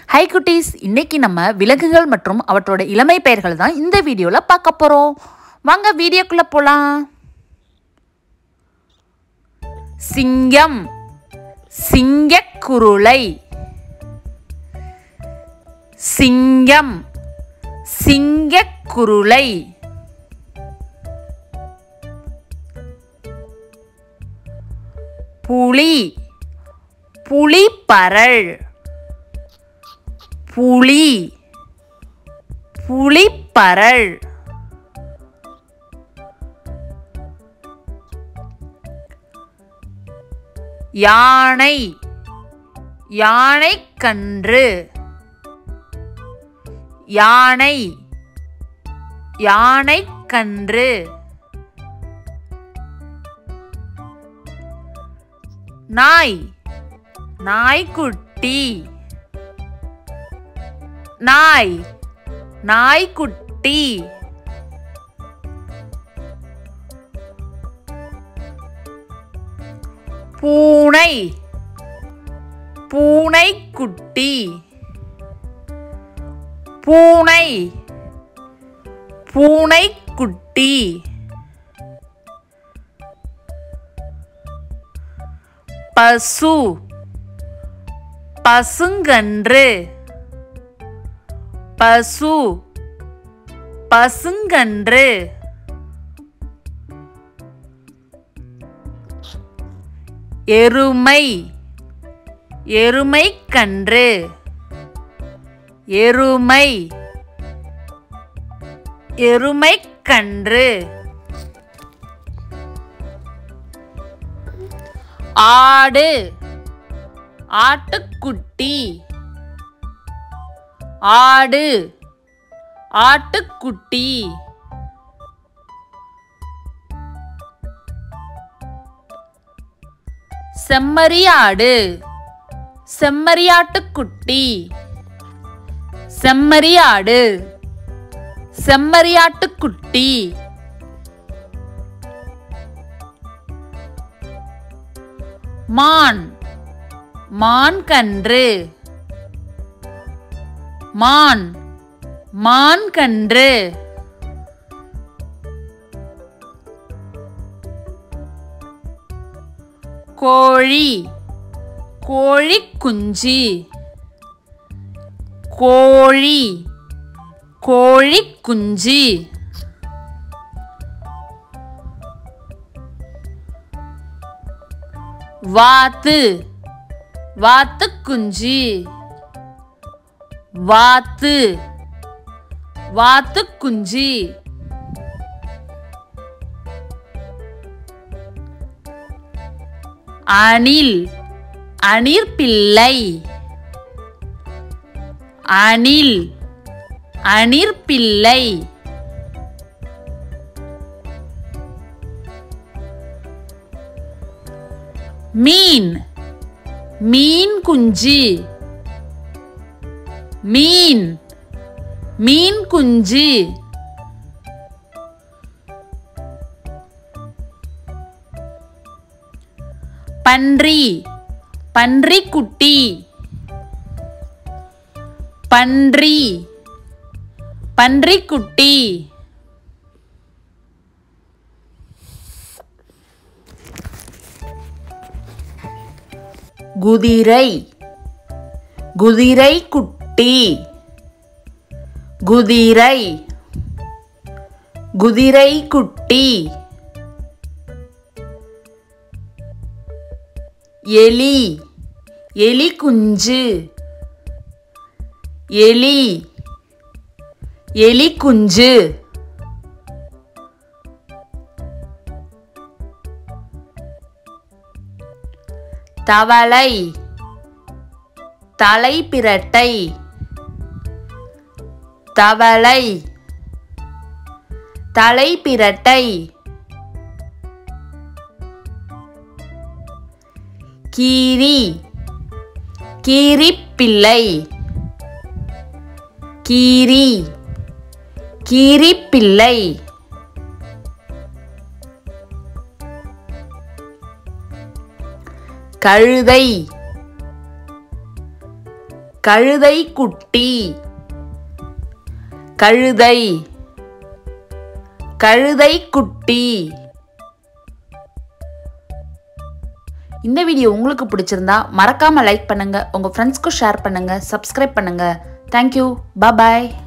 high குட்டீஸ் இன்னைக்கு நம்ம விலங்குகள் மற்றும் அவற்றோட இளமை பெயர்கள் தான் இந்த வீடியோவில் பார்க்க போகிறோம் வாங்க வீடியோக்குள்ளே போகலாம் சிங்கம் சிங்கக்குருளை சிங்கம் சிங்கக்குருளை புலி புலிப்பரல் புலி புலிப்பரல் யானை யானைக்கன்று யானை யானைக்கன்று நாய் நாய்க்குட்டி நாய் நாய்க்குட்டி பூனை பூனைக்குட்டி பூனை பூனைக்குட்டி பசு பசுங்கன்று பசு பசுங்கன்று எருமை எருமைக்கன்று எருமை எருமைக்கன்று ஆடு ஆட்டுக்குட்டி ஆடு ஆட்டுக்குட்டி செம்மறியாடு செம்மறியாட்டுக்குட்டி செம்மறியாடு செம்மறியாட்டுக்குட்டி மான் மான் கன்று மான் மான் கன்று கோழி கோழி குஞ்சு கோழி கோழி குஞ்சு வாத்து வாத்து குஞ்சு வாத்து வாத்து குஞ்சு அணில் அணிர் பிள்ளை அணில் அணிர் பிள்ளை மீன் மீன் குஞ்சு மீன் மீன் குஞ்சு பன்றி பன்றி குட்டி பன்றி பன்றி குட்டி குதிரை குதிரை குட்டி குதிரை குதிரை குட்டி எலி எலி குஞ்சு எலி எலி குஞ்சு தவளை தலைப்பிரட்டை தவளை தலைப்பிரட்டை கீரி கீரிப்பிள்ளை கீரி கீரிப்பிள்ளை கழுதை கழுதை குட்டி கழுதை கழுதை குட்டி இந்த வீடியோ உங்களுக்கு பிடிச்சிருந்தா மறக்காம லைக் பண்ணுங்க உங்க ஃப்ரெண்ட்ஸ்க்கும் ஷேர் பண்ணுங்க சப்ஸ்கிரைப் பண்ணுங்க தேங்க்யூ பாய்